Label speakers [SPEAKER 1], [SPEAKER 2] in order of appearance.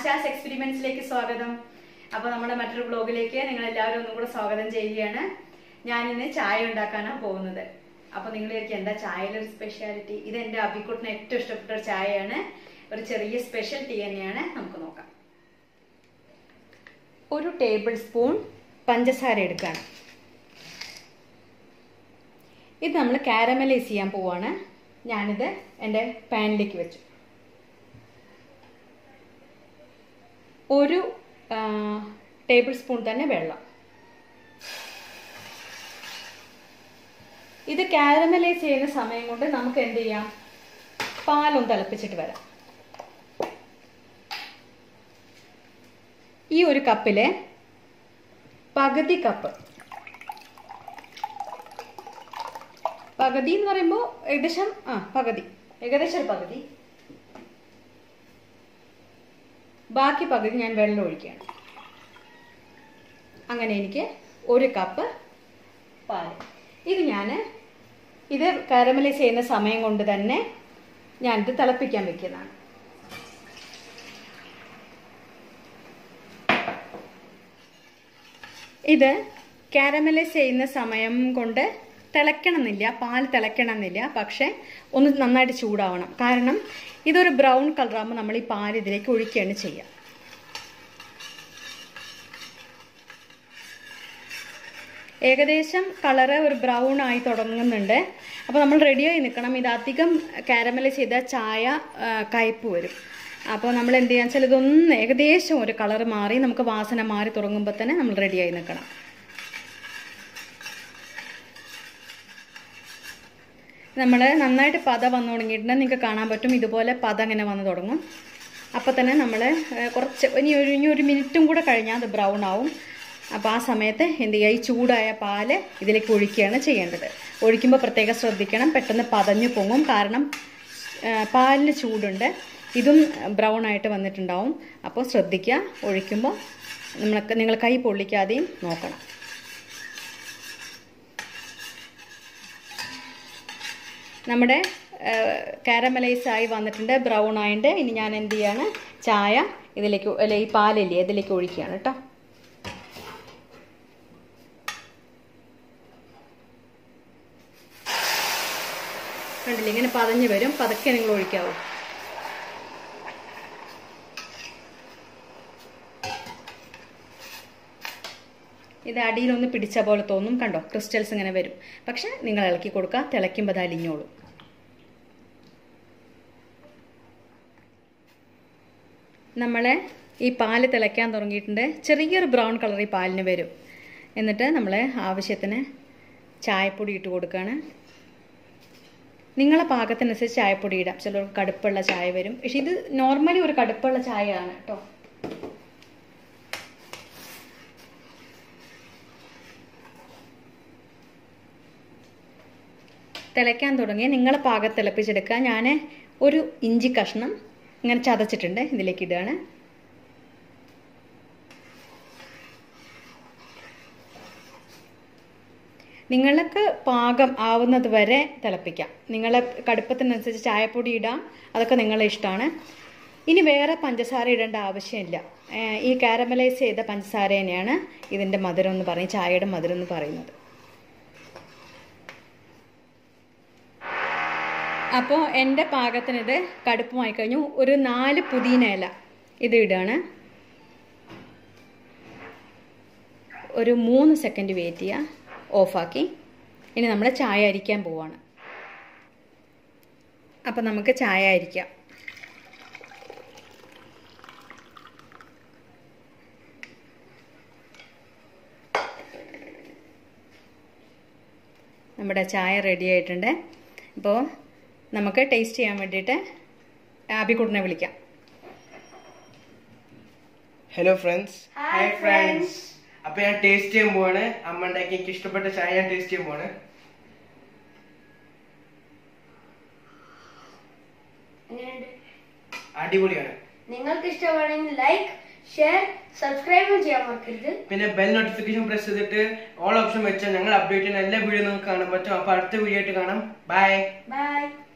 [SPEAKER 1] ആശാസ് എക്സ്പെരിമെന്റ്സിലേക്ക് സ്വാഗതം അപ്പൊ നമ്മുടെ മറ്റൊരു ബ്ലോഗിലേക്ക് നിങ്ങൾ എല്ലാവരും ഒന്നും കൂടെ സ്വാഗതം ചെയ്യുകയാണ് ഞാൻ ഇന്ന് ചായ ഉണ്ടാക്കാനാണ് പോകുന്നത് അപ്പൊ നിങ്ങൾ വിചാരിക്കും എന്താ ചായയിലെ ഒരു സ്പെഷ്യാലിറ്റി ഇത് എന്റെ അബിക്കുട്ടിന് ഏറ്റവും ഇഷ്ടപ്പെട്ട ഒരു ചായയാണ് ഒരു ചെറിയ സ്പെഷ്യൽ ടീ തന്നെയാണ് നമുക്ക് നോക്കാം ഒരു ടേബിൾ സ്പൂൺ പഞ്ചസാര എടുക്കുകയാണ് ഇത് നമ്മൾ കാരമലൈസ് ചെയ്യാൻ പോവാണ് ഞാനിത് എൻ്റെ പാനിലേക്ക് വെച്ചു ഒരു ടേബിൾ സ്പൂൺ തന്നെ വെള്ളം ഇത് കാരമലൈസ് ചെയ്യുന്ന സമയം കൊണ്ട് നമുക്ക് എന്ത് ചെയ്യാം പാലൊന്ന് തിളപ്പിച്ചിട്ട് വരാം ഈ ഒരു കപ്പിലെ പകുതി കപ്പ് പകുതി എന്ന് പറയുമ്പോൾ ഏകദേശം ആ പകുതി ഏകദേശം ഒരു പകുതി ബാക്കി പകുതി ഞാൻ വെള്ളം ഒഴിക്കുകയാണ് അങ്ങനെ എനിക്ക് ഒരു കപ്പ് പാൽ ഇത് ഞാൻ ഇത് കാരമലൈസ് ചെയ്യുന്ന സമയം കൊണ്ട് തന്നെ ഞാനിത് തിളപ്പിക്കാൻ വെക്കുന്നതാണ് ഇത് കാരമലൈസ് ചെയ്യുന്ന സമയം കൊണ്ട് തിളയ്ക്കണമെന്നില്ല പാൽ തിളയ്ക്കണമെന്നില്ല പക്ഷേ ഒന്ന് നന്നായിട്ട് ചൂടാവണം കാരണം ഇതൊരു ബ്രൗൺ കളറാകുമ്പോൾ നമ്മൾ ഈ പാൽ ഇതിലേക്ക് ഒഴിക്കുകയാണ് ചെയ്യുക ഏകദേശം കളറ് ഒരു ബ്രൗൺ ആയി തുടങ്ങുന്നുണ്ട് അപ്പോൾ നമ്മൾ റെഡിയായി നിൽക്കണം ഇത് അധികം കാരമലൈസ് ചെയ്ത ചായ കയ്പ് വരും അപ്പോൾ നമ്മൾ എന്ത് ചെയ്യാന്ന് വെച്ചാൽ ഇതൊന്ന് ഏകദേശം ഒരു കളർ മാറി നമുക്ക് വാസന മാറി തുടങ്ങുമ്പോൾ തന്നെ നമ്മൾ റെഡിയായി നിൽക്കണം നമ്മൾ നന്നായിട്ട് പത വന്നു തുടങ്ങിയിട്ടുണ്ടെങ്കിൽ നിങ്ങൾക്ക് കാണാൻ പറ്റും ഇതുപോലെ പത ഇങ്ങനെ വന്നു തുടങ്ങും അപ്പോൾ തന്നെ നമ്മൾ കുറച്ച് ഇനി ഒരു ഇനി ഒരു മിനിറ്റും കൂടെ കഴിഞ്ഞാൽ അത് ബ്രൗൺ ആവും അപ്പോൾ ആ സമയത്ത് എന്ത് ചെയ്യുക ഈ ചൂടായ പാല് ഇതിലേക്ക് ഒഴിക്കുകയാണ് ചെയ്യേണ്ടത് ഒഴിക്കുമ്പോൾ പ്രത്യേകം ശ്രദ്ധിക്കണം പെട്ടെന്ന് പതഞ്ഞു പൊങ്ങും കാരണം പാലിന് ചൂടുണ്ട് ഇതും ബ്രൗൺ ആയിട്ട് വന്നിട്ടുണ്ടാവും അപ്പോൾ ശ്രദ്ധിക്കുക ഒഴിക്കുമ്പോൾ നമ്മളൊക്കെ നിങ്ങൾ കൈ പൊള്ളിക്കാതെയും നോക്കണം നമ്മുടെ കാരമലൈസ് ആയി വന്നിട്ടുണ്ട് ബ്രൗൺ ആയിട്ട് ഇനി ഞാൻ എന്ത് ചെയ്യാണ് ചായ ഇതിലേക്ക് അല്ലെ ഈ പാലില്ലേ ഇതിലേക്ക് ഒഴിക്കുകയാണ് കേട്ടോ കണ്ടില്ലേ ഇങ്ങനെ പതഞ്ഞു വരും പതുക്കെ നിങ്ങൾ ഒഴിക്കാവൂ ഇത് അടിയിലൊന്ന് പിടിച്ച പോലെ തോന്നും കണ്ടോ ക്രിസ്റ്റൽസ് ഇങ്ങനെ വരും പക്ഷെ നിങ്ങൾ ഇളക്കി കൊടുക്കുക തിളയ്ക്കുമ്പോൾ അത് അലിഞ്ഞോളും നമ്മളെ ഈ പാല് തിളയ്ക്കാൻ തുടങ്ങിയിട്ടുണ്ട് ചെറിയൊരു ബ്രൗൺ കളർ ഈ പാലിന് വരും എന്നിട്ട് നമ്മൾ ആവശ്യത്തിന് ചായപ്പൊടി ഇട്ട് കൊടുക്കുകയാണ് നിങ്ങളെ പാകത്തിനനുസരിച്ച് ചായപ്പൊടി ഇടാം ചിലർക്ക് കടുപ്പുള്ള ചായ വരും പക്ഷെ ഇത് നോർമലി ഒരു കടുപ്പുള്ള ചായയാണ് കേട്ടോ തിളയ്ക്കാൻ തുടങ്ങി നിങ്ങളെ പാകം തിളപ്പിച്ചെടുക്കുക ഞാൻ ഒരു ഇഞ്ചി കഷ്ണം ഇങ്ങനെ ചതച്ചിട്ടുണ്ട് ഇതിലേക്ക് ഇടുകയാണ് നിങ്ങൾക്ക് പാകം ആവുന്നത് വരെ തിളപ്പിക്കാം നിങ്ങളെ കടുപ്പത്തിനനുസരിച്ച് ചായപ്പൊടി ഇടാം അതൊക്കെ നിങ്ങളെ ഇഷ്ടമാണ് ഇനി വേറെ പഞ്ചസാര ഇടേണ്ട ആവശ്യമില്ല ഈ കാരമലൈസ് ചെയ്ത പഞ്ചസാര തന്നെയാണ് ഇതിൻ്റെ മധുരം എന്ന് പറയും ചായയുടെ മധുരം എന്ന് പറയുന്നത് അപ്പോൾ എൻ്റെ പാകത്തിന് ഇത് കടുപ്പമായി കഴിഞ്ഞു ഒരു നാല് പുതിന ഇല ഇത് ഇടുകയാണ് ഒരു മൂന്ന് സെക്കൻഡ് വെയിറ്റ് ചെയ്യുക ഓഫാക്കി ഇനി നമ്മൾ ചായ അരിക്കാൻ പോവാണ് അപ്പം നമുക്ക് ചായ അരിക്കാം നമ്മുടെ ചായ റെഡി ആയിട്ടുണ്ട് അപ്പോൾ നമുക്ക് ടേസ്റ്റ് ചെയ്യാൻ വേണ്ടിയിട്ട് ആബിക്കുട്ടിനെ വിളിക്കാം
[SPEAKER 2] ഹലോ ഫ്രണ്ട്സ് ഹായ് ഫ്രണ്ട്സ് അപ്പൊ ഞാൻ ടേസ്റ്റ് ചെയ്യാൻ പോവാണ് അമ്മ ഉണ്ടാക്കി എനിക്ക് ഇഷ്ടപ്പെട്ട ചായ ഞാൻ ടേസ്റ്റ് ചെയ്യാൻ പോവാണ്
[SPEAKER 3] എങ്ങനെയുണ്ട്
[SPEAKER 2] അടിപൊളിയാണ്
[SPEAKER 3] നിങ്ങൾക്ക് ഇഷ്ടമാണെങ്കിൽ ലൈക്ക് ഷെയർ സബ്സ്ക്രൈബും ചെയ്യാൻ മറക്കരുത്
[SPEAKER 2] പിന്നെ ബെൽ നോട്ടിഫിക്കേഷൻ പ്രസ് ചെയ്തിട്ട് ഓൾ ഓപ്ഷൻ വെച്ചാൽ ഞങ്ങൾ അപ്ഡേറ്റ് ചെയ്യുന്ന എല്ലാ വീഡിയോ നിങ്ങൾക്ക് കാണാൻ പറ്റും അപ്പൊ അടുത്ത വീഡിയോ ആയിട്ട് കാണാം ബൈ
[SPEAKER 3] ബൈ